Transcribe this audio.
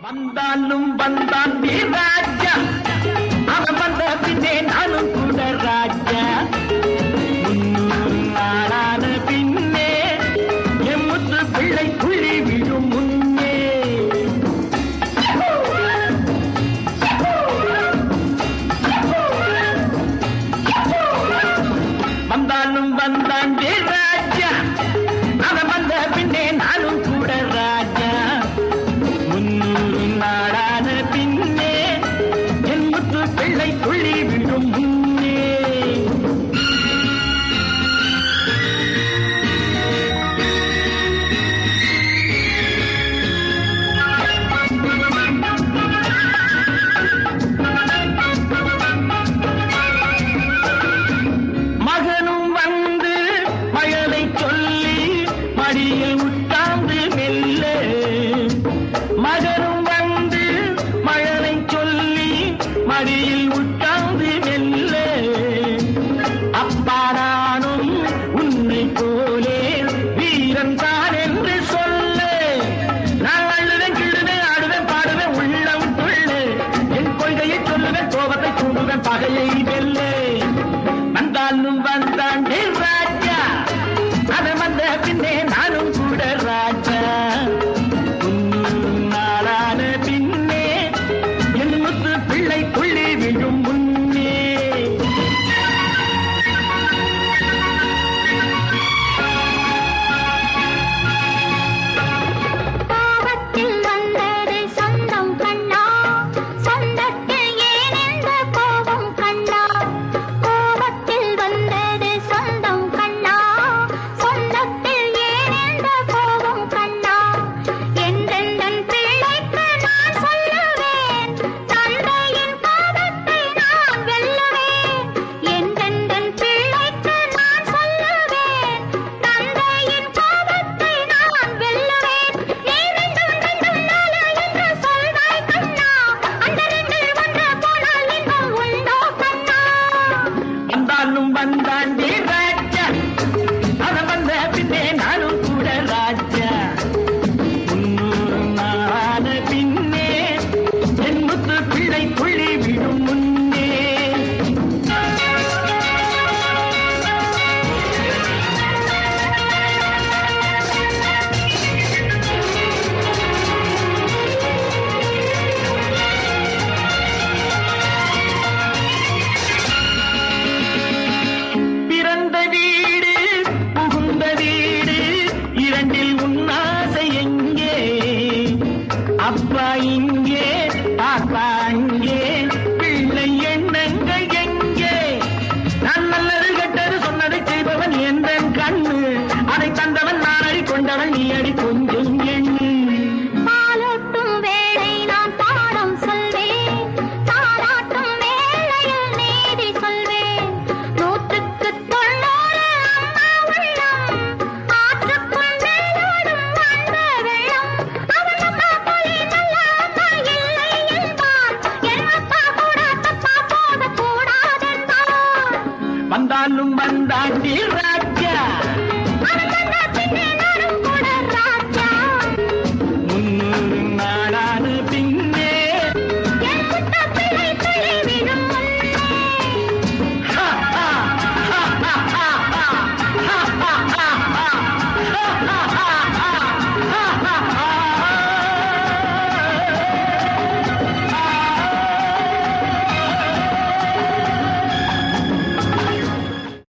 வந்தாலும் வந்தான் நீ ராஜா அவன் வந்த பின்னே நானும் கூட ராஜா முன்னூறு நாளான பின்னே என் முத்து பிள்ளை துள்ளி விழும் முன்னே வந்தாலும் வந்தான் நீ ராஜா அவன் வந்த பின்னே நானும் கூட ராஜா முன்னூறு நாளான பின்னே என் முத்து பிள்ளை துள்ளி விடும் முன்னே மகனும் வந்து மகளை சொல்லி மடியில் உட்கார்ந்து மெல்ல மகனும் வந்து மகளை சொல்லி மடியில் உட்கார்ந்து மெல்ல அப்பா நானும் உன்னை போலே வீரன் தான் என்று சொல்ல நான் அழுவேன் கிழுவேன் ஆடுவேன் பாடுவேன் உள்ளம் துள்ள என் கொள்கையை சொல்லுவேன் கோபத்தை தூண்டுவேன் பகையை வெல்ல வந்தாலும் வந்தான் ஏ ராஜா அவன் வந்த பின்னே நானும் கூட ராஜா முன்னூறு நாளான பின்னே என் முத்து பிள்ளை துள்ளி விழும் முன்னே கோபத்தில் வந்தது சொந்தம் கண்ணா சொந்தத்தில் ஏன் இந்த கோபம் கண்ணா கோபத்தில் வந்தது சொந்தம் கண்ணா சொந்தத்தில் ஏன் இந்த கோபம் கண்ணா என்றென்றன் பிள்ளைக்கு நான் சொல்லுவேன் தந்தையின் கோபத்தை நான் வெல்லுவேன் என்றென்றன் பிள்ளைக்கு நான் சொல்லுவேன் தந்தையின் கோபத்தை நான் வெல்லுவேன் நீ ரெண்டும் ரெண்டும் நாலு என்று சொல்வாய் கண்ணா அந்த ரெண்டில் ஒன்று போனால் இன்பம் உண்டோ கண்ணா வந்தாலும் வந்தான் ஏ ராஜா அவன் வந்த பின்னே நானும் கூட ராஜா முன்னூறு நாளான பின்னே என் முத்து பிள்ளை துள்ளி விடும் முன்னே பிறந்த வீடு புகுந்த வீடு இரண்டில் உன்னாசை எங்கே அப்பா இங்கே பாப்பா அங்கே